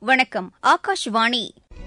வணக்கம் ஆகாஷ்வாணி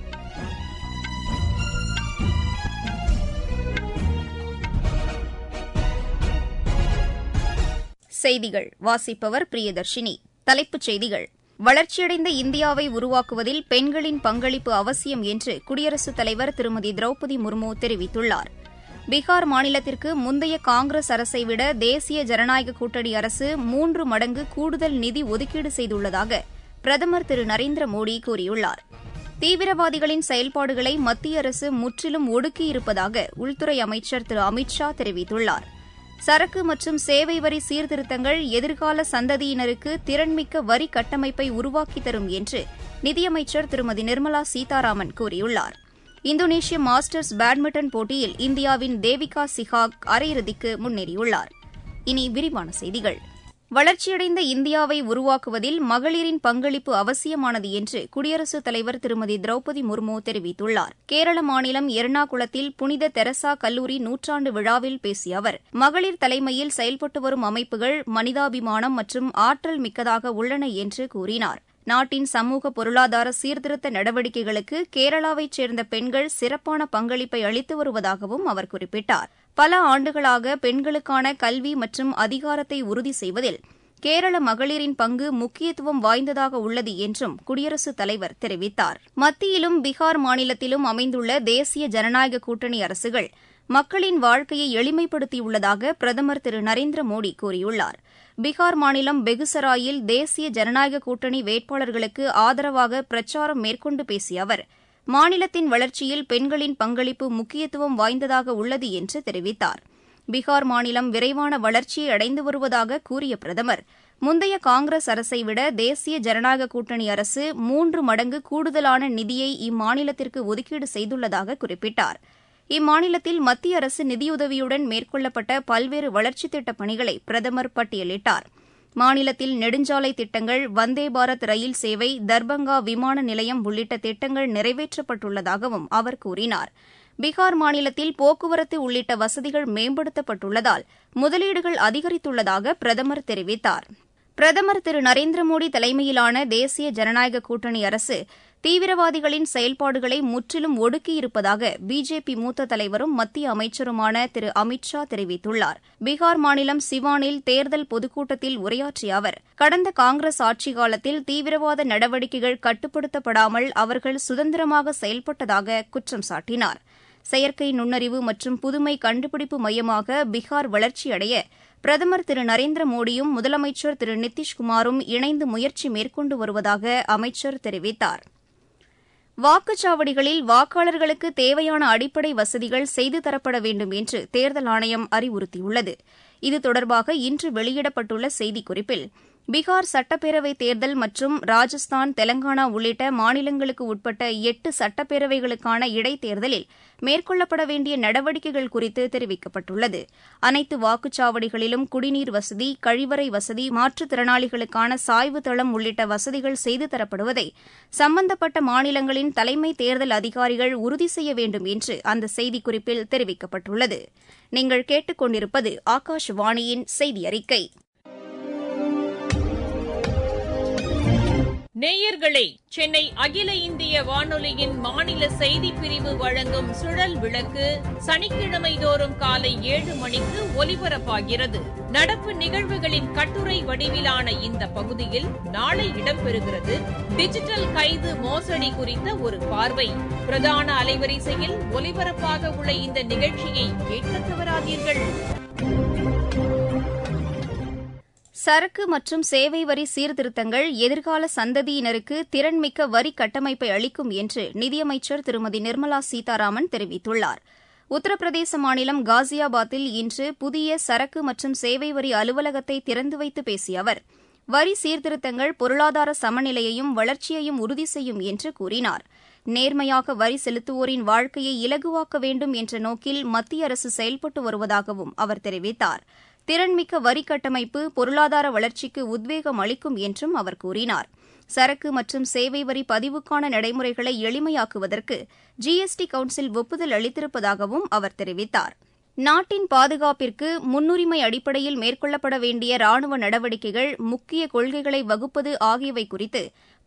செய்திகள் வாசிப்பவர் பிரியதர்ஷினி தலைப்புச் செய்திகள் வளர்ச்சியடைந்த இந்தியாவை உருவாக்குவதில் பெண்களின் பங்களிப்பு அவசியம் என்று குடியரசுத் தலைவர் திருமதி திரௌபதி முர்மு தெரிவித்துள்ளார் பீகார் மாநிலத்திற்கு முந்தைய காங்கிரஸ் அரசை விட தேசிய ஜனநாயக கூட்டணி அரசு மூன்று மடங்கு கூடுதல் நிதி ஒதுக்கீடு செய்துள்ளதாக பிரதமர் திரு நரேந்திர மோடி கூறியுள்ளார் தீவிரவாதிகளின் செயல்பாடுகளை மத்திய அரசு முற்றிலும் ஒடுக்கியிருப்பதாக உள்துறை அமைச்சர் திரு அமித் ஷா தெரிவித்துள்ளார் சரக்கு மற்றும் சேவை வரி சீர்திருத்தங்கள் எதிர்கால சந்ததியினருக்கு திறன்மிக்க வரி கட்டமைப்பை உருவாக்கித் தரும் என்று நிதியமைச்சர் திருமதி நிர்மலா சீதாராமன் கூறியுள்ளார் இந்தோனேஷிய மாஸ்டர்ஸ் பேட்மிண்டன் போட்டியில் இந்தியாவின் தேவிகா சிஹாக் அரையிறுதிக்கு முன்னேறியுள்ளார் இனி விரிவான செய்திகள் வளர்ச்சியடைந்த இந்தியாவை உருவாக்குவதில் மகளிரின் பங்களிப்பு அவசியமானது என்று குடியரசுத் தலைவர் திருமதி திரௌபதி முர்மு தெரிவித்துள்ளார் கேரள மாநிலம் எர்ணாகுளத்தில் புனித தெரசா கல்லூரி நூற்றாண்டு விழாவில் பேசிய அவர் மகளிர் தலைமையில் செயல்பட்டு வரும் அமைப்புகள் மனிதாபிமானம் மற்றும் ஆற்றல் மிக்கதாக உள்ளன என்று கூறினார் நாட்டின் சமூக பொருளாதார சீர்திருத்த நடவடிக்கைகளுக்கு கேரளாவைச் சேர்ந்த பெண்கள் சிறப்பான பங்களிப்பை அளித்து வருவதாகவும் அவர் குறிப்பிட்டார் பல ஆண்டுகளாக பெண்களுக்கான கல்வி மற்றும் அதிகாரத்தை உறுதி செய்வதில் கேரள மகளிரின் பங்கு முக்கியத்துவம் வாய்ந்ததாக உள்ளது என்றும் குடியரசுத் தலைவர் தெரிவித்தார் மத்தியிலும் பீகார் மாநிலத்திலும் அமைந்துள்ள தேசிய ஜனநாயக கூட்டணி அரசுகள் மக்களின் வாழ்க்கையை எளிமைப்படுத்தியுள்ளதாக பிரதமர் திரு நரேந்திர மோடி கூறியுள்ளார் பீகார் மாநிலம் பெகுசராயில் தேசிய ஜனநாயக கூட்டணி வேட்பாளர்களுக்கு ஆதரவாக பிரச்சாரம் மேற்கொண்டு பேசிய அவர் மாநிலத்தின் வளர்ச்சியில் பெண்களின் பங்களிப்பு முக்கியத்துவம் வாய்ந்ததாக உள்ளது என்று தெரிவித்தார் பீகார் மாநிலம் விரைவான வளர்ச்சியை அடைந்து வருவதாக கூறிய பிரதமர் முந்தைய காங்கிரஸ் அரசை விட தேசிய ஜனநாயக கூட்டணி அரசு மூன்று மடங்கு கூடுதலான நிதியை இம்மாநிலத்திற்கு ஒதுக்கீடு செய்துள்ளதாக குறிப்பிட்டார் இம்மாநிலத்தில் மத்திய அரசு நிதியுதவியுடன் மேற்கொள்ளப்பட்ட பல்வேறு வளர்ச்சித் திட்டப் பணிகளை பிரதமர் பட்டியலிட்டார் மாநிலத்தில் நெடுஞ்சாலை திட்டங்கள் வந்தே பாரத் ரயில் சேவை தர்பங்கா விமான நிலையம் உள்ளிட்ட திட்டங்கள் நிறைவேற்றப்பட்டுள்ளதாகவும் அவர் கூறினார் பீகார் மாநிலத்தில் போக்குவரத்து உள்ளிட்ட வசதிகள் மேம்படுத்தப்பட்டுள்ளதால் முதலீடுகள் அதிகரித்துள்ளதாக பிரதமர் தெரிவித்தார் பிரதமர் திரு நரேந்திர மோடி தலைமையிலான தேசிய ஜனநாயக கூட்டணி அரசு தீவிரவாதிகளின் செயல்பாடுகளை முற்றிலும் ஒடுக்கியிருப்பதாக பிஜேபி மூத்த தலைவரும் மத்திய அமைச்சருமான திரு அமித் ஷா தெரிவித்துள்ளார் பீகார் மாநிலம் சிவானில் தேர்தல் பொதுக்கூட்டத்தில் உரையாற்றிய அவர் கடந்த காங்கிரஸ் ஆட்சிக் காலத்தில் தீவிரவாத நடவடிக்கைகள் கட்டுப்படுத்தப்படாமல் அவர்கள் சுதந்திரமாக செயல்பட்டதாக குற்றம் சாட்டினார் செயற்கை நுண்ணறிவு மற்றும் புதுமை கண்டுபிடிப்பு மையமாக பீகார் வளர்ச்சியடைய பிரதமர் திரு நரேந்திர மோடியும் முதலமைச்சர் திரு நிதிஷ்குமாரும் இணைந்து முயற்சி மேற்கொண்டு வருவதாக அமைச்சர் தெரிவித்தார் வாக்குச்சாவடிகளில் வாக்காளர்களுக்கு தேவையான அடிப்படை வசதிகள் செய்து தரப்பட வேண்டும் என்று தேர்தல் ஆணையம் அறிவுறுத்தியுள்ளது இது தொடர்பாக இன்று வெளியிடப்பட்டுள்ள செய்திக்குறிப்பில் பீகார் சட்டப்பேரவைத் தேர்தல் மற்றும் ராஜஸ்தான் தெலங்கானா உள்ளிட்ட மாநிலங்களுக்கு உட்பட்ட எட்டு சட்டப்பேரவைகளுக்கான இடைத்தேர்தலில் மேற்கொள்ளப்பட வேண்டிய நடவடிக்கைகள் குறித்து தெரிவிக்கப்பட்டுள்ளது அனைத்து வாக்குச்சாவடிகளிலும் குடிநீர் வசதி கழிவறை வசதி மாற்றுத்திறனாளிகளுக்கான சாய்வு தளம் உள்ளிட்ட வசதிகள் செய்து தரப்படுவதை சம்பந்தப்பட்ட மாநிலங்களின் தலைமை தேர்தல் அதிகாரிகள் உறுதி செய்ய வேண்டும் என்று அந்த செய்திக்குறிப்பில் தெரிவிக்கப்பட்டுள்ளது நீங்கள் கேட்டுக்கொண்டிருப்பது ஆகாஷவாணியின் செய்தி அறிக்கை நேயர்களே சென்னை அகில இந்திய வானொலியின் மாநில செய்திப் பிரிவு வழங்கும் சுழல் விளக்கு சனிக்கிழமை தோறும் காலை ஏழு மணிக்கு ஒலிபரப்பாகிறது நடப்பு நிகழ்வுகளின் கட்டுரை வடிவிலான இந்த பகுதியில் நாளை இடம்பெறுகிறது டிஜிட்டல் கைது மோசடி குறித்த ஒரு பார்வை பிரதான அலைவரிசையில் ஒலிபரப்பாக உள்ள இந்த நிகழ்ச்சியை கேட்க தவறாதீர்கள் சரக்கு மற்றும் சேவை வரி சீர்திருத்தங்கள் எதிர்கால சந்ததியினருக்கு திறன்மிக்க வரி கட்டமைப்பை அளிக்கும் என்று நிதியமைச்சர் திருமதி நிர்மலா சீதாராமன் தெரிவித்துள்ளார் உத்தரப்பிரதேச மாநிலம் காசியாபாத்தில் இன்று புதிய சரக்கு மற்றும் சேவை வரி அலுவலகத்தை திறந்து வைத்து பேசிய அவர் வரி சீர்திருத்தங்கள் பொருளாதார சமநிலையையும் வளர்ச்சியையும் உறுதி செய்யும் என்று கூறினார் நேர்மையாக வரி செலுத்துவோரின் வாழ்க்கையை இலகுவாக்க வேண்டும் என்ற நோக்கில் மத்திய அரசு செயல்பட்டு வருவதாகவும் அவர் தெரிவித்தார் திறன்மிக்க வரி கட்டமைப்பு பொருளாதார வளர்ச்சிக்கு உத்வேகம் அளிக்கும் என்றும் அவர் கூறினார் சரக்கு மற்றும் சேவை வரி பதிவுக்கான நடைமுறைகளை எளிமையாக்குவதற்கு ஜிஎஸ்டி கவுன்சில் ஒப்புதல் அளித்திருப்பதாகவும் அவர் தெரிவித்தார் நாட்டின் பாதுகாப்பிற்கு முன்னுரிமை அடிப்படையில் மேற்கொள்ளப்பட வேண்டிய ராணுவ நடவடிக்கைகள் முக்கிய கொள்கைகளை வகுப்பது ஆகியவை குறித்து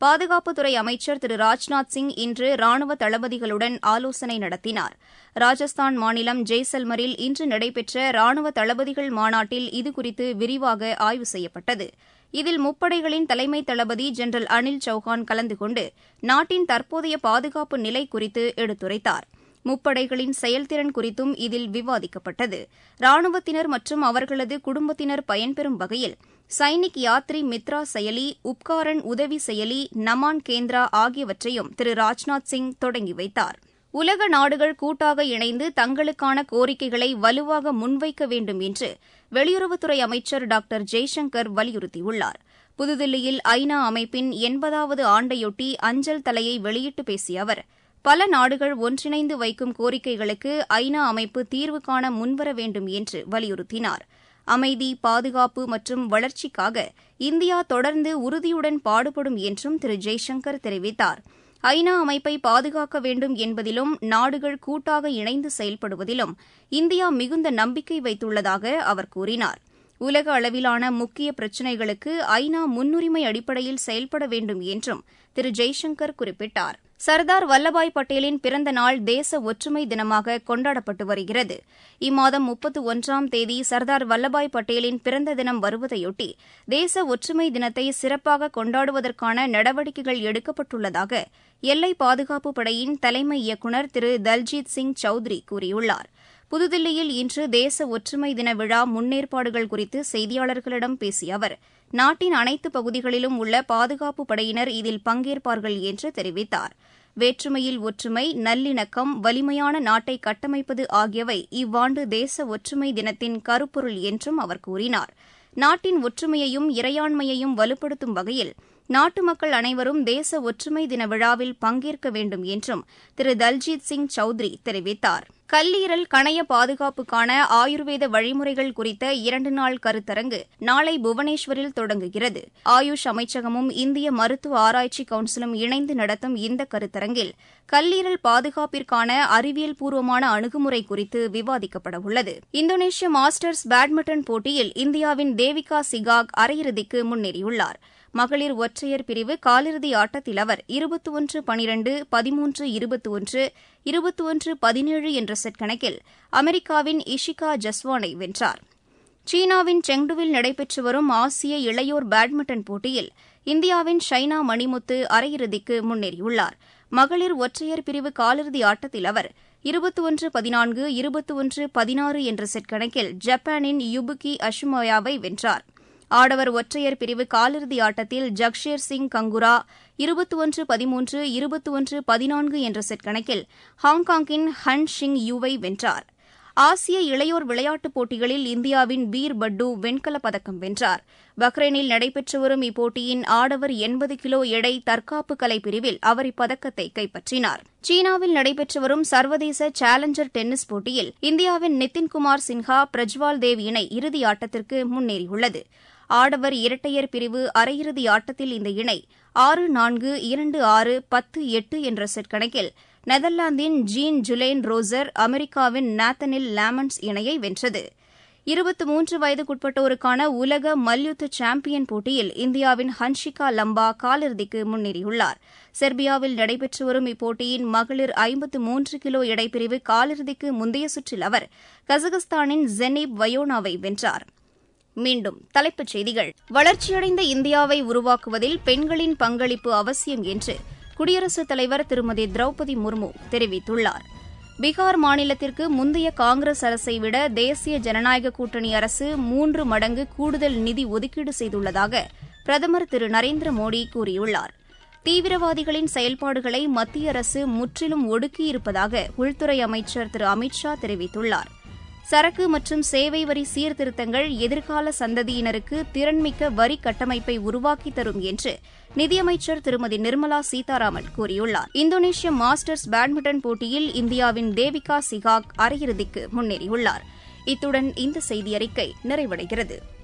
பாதுகாப்புத்துறை அமைச்சர் திரு ராஜ்நாத் சிங் இன்று ராணுவ தளபதிகளுடன் ஆலோசனை நடத்தினார் ராஜஸ்தான் மாநிலம் ஜெய்சல்மரில் இன்று நடைபெற்ற ராணுவ தளபதிகள் மாநாட்டில் இதுகுறித்து விரிவாக ஆய்வு செய்யப்பட்டது இதில் முப்படைகளின் தலைமை தளபதி ஜெனரல் அனில் சௌஹான் கலந்து கொண்டு நாட்டின் தற்போதைய பாதுகாப்பு நிலை குறித்து எடுத்துரைத்தார் முப்படைகளின் செயல்திறன் குறித்தும் இதில் விவாதிக்கப்பட்டது ராணுவத்தினர் மற்றும் அவர்களது குடும்பத்தினர் பயன்பெறும் வகையில் சைனிக் யாத்ரி மித்ரா செயலி உப்காரன் உதவி செயலி நமான் கேந்திரா ஆகியவற்றையும் திரு ராஜ்நாத் சிங் தொடங்கி வைத்தார் உலக நாடுகள் கூட்டாக இணைந்து தங்களுக்கான கோரிக்கைகளை வலுவாக முன்வைக்க வேண்டும் என்று வெளியுறவுத்துறை அமைச்சர் டாக்டர் ஜெய்சங்கர் வலியுறுத்தியுள்ளார் புதுதில்லியில் ஐநா அமைப்பின் எண்பதாவது ஆண்டையொட்டி அஞ்சல் தலையை வெளியிட்டு பேசிய அவர் பல நாடுகள் ஒன்றிணைந்து வைக்கும் கோரிக்கைகளுக்கு ஐநா அமைப்பு தீர்வு காண முன்வர வேண்டும் என்று வலியுறுத்தினார் அமைதி பாதுகாப்பு மற்றும் வளர்ச்சிக்காக இந்தியா தொடர்ந்து உறுதியுடன் பாடுபடும் என்றும் திரு ஜெய்சங்கர் தெரிவித்தார் ஐநா அமைப்பை பாதுகாக்க வேண்டும் என்பதிலும் நாடுகள் கூட்டாக இணைந்து செயல்படுவதிலும் இந்தியா மிகுந்த நம்பிக்கை வைத்துள்ளதாக அவர் கூறினார் உலக அளவிலான முக்கிய பிரச்சினைகளுக்கு ஐநா முன்னுரிமை அடிப்படையில் செயல்பட வேண்டும் என்றும் திரு ஜெய்சங்கர் குறிப்பிட்டார் சர்தார் வல்லபாய் பட்டேலின் பிறந்த நாள் தேச ஒற்றுமை தினமாக கொண்டாடப்பட்டு வருகிறது இம்மாதம் முப்பத்து ஒன்றாம் தேதி சர்தார் வல்லபாய் பட்டேலின் பிறந்த தினம் வருவதையொட்டி தேச ஒற்றுமை தினத்தை சிறப்பாக கொண்டாடுவதற்கான நடவடிக்கைகள் எடுக்கப்பட்டுள்ளதாக எல்லை பாதுகாப்பு படையின் தலைமை இயக்குநர் திரு தல்ஜீத் சிங் சௌத்ரி கூறியுள்ளார் புதுதில்லியில் இன்று தேச ஒற்றுமை தின விழா முன்னேற்பாடுகள் குறித்து செய்தியாளர்களிடம் பேசிய அவர் நாட்டின் அனைத்து பகுதிகளிலும் உள்ள பாதுகாப்பு படையினர் இதில் பங்கேற்பார்கள் என்று தெரிவித்தார் வேற்றுமையில் ஒற்றுமை நல்லிணக்கம் வலிமையான நாட்டை கட்டமைப்பது ஆகியவை இவ்வாண்டு தேச ஒற்றுமை தினத்தின் கருப்பொருள் என்றும் அவர் கூறினார் நாட்டின் ஒற்றுமையையும் இறையாண்மையையும் வலுப்படுத்தும் வகையில் நாட்டு மக்கள் அனைவரும் தேச ஒற்றுமை தின விழாவில் பங்கேற்க வேண்டும் என்றும் திரு தல்ஜீத் சிங் சௌத்ரி தெரிவித்தார் கல்லீரல் கணைய பாதுகாப்புக்கான ஆயுர்வேத வழிமுறைகள் குறித்த இரண்டு நாள் கருத்தரங்கு நாளை புவனேஸ்வரில் தொடங்குகிறது ஆயுஷ் அமைச்சகமும் இந்திய மருத்துவ ஆராய்ச்சி கவுன்சிலும் இணைந்து நடத்தும் இந்த கருத்தரங்கில் கல்லீரல் பாதுகாப்பிற்கான அறிவியல் பூர்வமான அணுகுமுறை குறித்து விவாதிக்கப்பட உள்ளது இந்தோனேஷிய மாஸ்டர்ஸ் பேட்மிண்டன் போட்டியில் இந்தியாவின் தேவிகா சிகாக் அரையிறுதிக்கு முன்னேறியுள்ளார் மகளிர் ஒற்றையர் பிரிவு காலிறுதி ஆட்டத்தில் அவர் இருபத்தி ஒன்று பனிரண்டு பதிமூன்று இருபத்தி ஒன்று இருபத்தி ஒன்று பதினேழு என்ற செட் கணக்கில் அமெரிக்காவின் இஷிகா ஜஸ்வானை வென்றார் சீனாவின் செங்டுவில் நடைபெற்று வரும் ஆசிய இளையோர் பேட்மிண்டன் போட்டியில் இந்தியாவின் ஷைனா மணிமுத்து அரையிறுதிக்கு முன்னேறியுள்ளார் மகளிர் ஒற்றையர் பிரிவு காலிறுதி ஆட்டத்தில் அவர் இருபத்தி ஒன்று பதினான்கு இருபத்தி ஒன்று பதினாறு என்ற செட் கணக்கில் ஜப்பானின் யுபுகி அஷுமோயாவை வென்றார் ஆடவர் ஒற்றையர் பிரிவு காலிறுதி ஆட்டத்தில் ஜக்ஷேர் சிங் கங்குரா இருபத்தி ஒன்று பதிமூன்று இருபத்தி ஒன்று பதினான்கு என்ற செட் கணக்கில் ஹாங்காங்கின் ஹன் ஷிங் யூவை வென்றார் ஆசிய இளையோர் விளையாட்டுப் போட்டிகளில் இந்தியாவின் பீர் பட்டு வெண்கலப் பதக்கம் வென்றார் பஹ்ரைனில் நடைபெற்று வரும் இப்போட்டியின் ஆடவர் எண்பது கிலோ எடை தற்காப்பு கலை பிரிவில் அவர் இப்பதக்கத்தை கைப்பற்றினார் சீனாவில் நடைபெற்று வரும் சர்வதேச சேலஞ்சர் டென்னிஸ் போட்டியில் இந்தியாவின் நிதின்குமார் சின்ஹா பிரஜ்வால் தேவ் இணை இறுதி ஆட்டத்திற்கு முன்னேறியுள்ளது ஆடவர் இரட்டையர் பிரிவு அரையிறுதி ஆட்டத்தில் இந்த இணை ஆறு நான்கு இரண்டு ஆறு பத்து எட்டு என்ற செட் கணக்கில் நெதர்லாந்தின் ஜீன் ஜுலேன் ரோசர் அமெரிக்காவின் நாத்தனில் லேமன்ஸ் இணையை வென்றது இருபத்தி மூன்று வயதுக்குட்பட்டோருக்கான உலக மல்யுத்த சாம்பியன் போட்டியில் இந்தியாவின் ஹன்ஷிகா லம்பா காலிறுதிக்கு முன்னேறியுள்ளார் செர்பியாவில் நடைபெற்று வரும் இப்போட்டியின் மகளிர் ஐம்பத்து மூன்று கிலோ எடைப்பிரிவு காலிறுதிக்கு முந்தைய சுற்றில் அவர் கசகஸ்தானின் ஜெனீப் வயோனாவை வென்றார் மீண்டும் தலைப்புச் செய்திகள் வளர்ச்சியடைந்த இந்தியாவை உருவாக்குவதில் பெண்களின் பங்களிப்பு அவசியம் என்று குடியரசுத் தலைவர் திருமதி திரௌபதி முர்மு தெரிவித்துள்ளார் பீகார் மாநிலத்திற்கு முந்தைய காங்கிரஸ் அரசை விட தேசிய ஜனநாயக கூட்டணி அரசு மூன்று மடங்கு கூடுதல் நிதி ஒதுக்கீடு செய்துள்ளதாக பிரதமர் திரு நரேந்திர மோடி கூறியுள்ளார் தீவிரவாதிகளின் செயல்பாடுகளை மத்திய அரசு முற்றிலும் ஒடுக்கியிருப்பதாக உள்துறை அமைச்சர் திரு அமித் ஷா தெரிவித்துள்ளார் சரக்கு மற்றும் சேவை வரி சீர்திருத்தங்கள் எதிர்கால சந்ததியினருக்கு திறன்மிக்க வரி கட்டமைப்பை உருவாக்கி தரும் என்று நிதியமைச்சர் திருமதி நிர்மலா சீதாராமன் கூறியுள்ளார் இந்தோனேஷிய மாஸ்டர்ஸ் பேட்மிண்டன் போட்டியில் இந்தியாவின் தேவிகா சிகாக் அரையிறுதிக்கு முன்னேறியுள்ளார் இத்துடன் இந்த செய்தியறிக்கை நிறைவடைகிறது